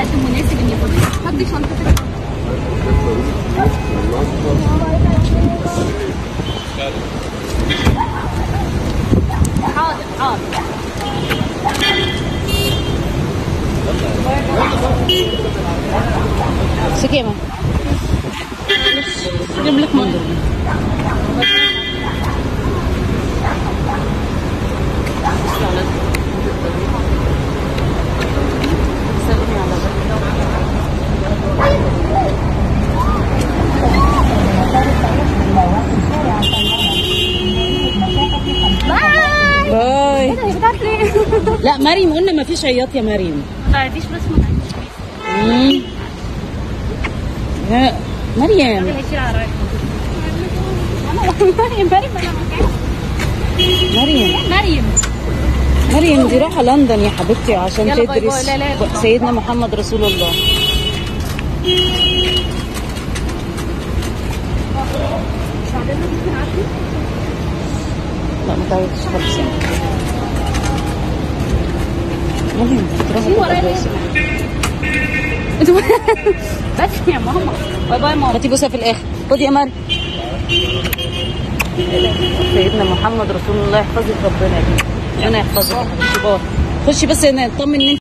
وقت مناسب ان يكون حطي شنطتك حاضر حاضر سكيمة جيب لك ميه باي باي ايه ده هي بتاعت ليه؟ لا مريم قلنا ما فيش عياط يا مريم ما ديش بس ما مم. لا مريم هيشيل على رايك مريم مريم انا مكان مريم مريم مريم دي رايحة لندن يا حبيبتي عشان يلا باي باي. تدرس لا، لا، لا. سيدنا محمد رسول الله لا ما تعيطش خالص يعني. مريم تروحي شيل ورايا تدرسي. بس يا ماما باي باي ماما هاتي بوسه في الاخر خدي يا مريم سيدنا محمد رسول الله يحفظك ربنا يا بنتي. ربنا يحفظك يا حبيبتي باي. خشي بس نطمن ان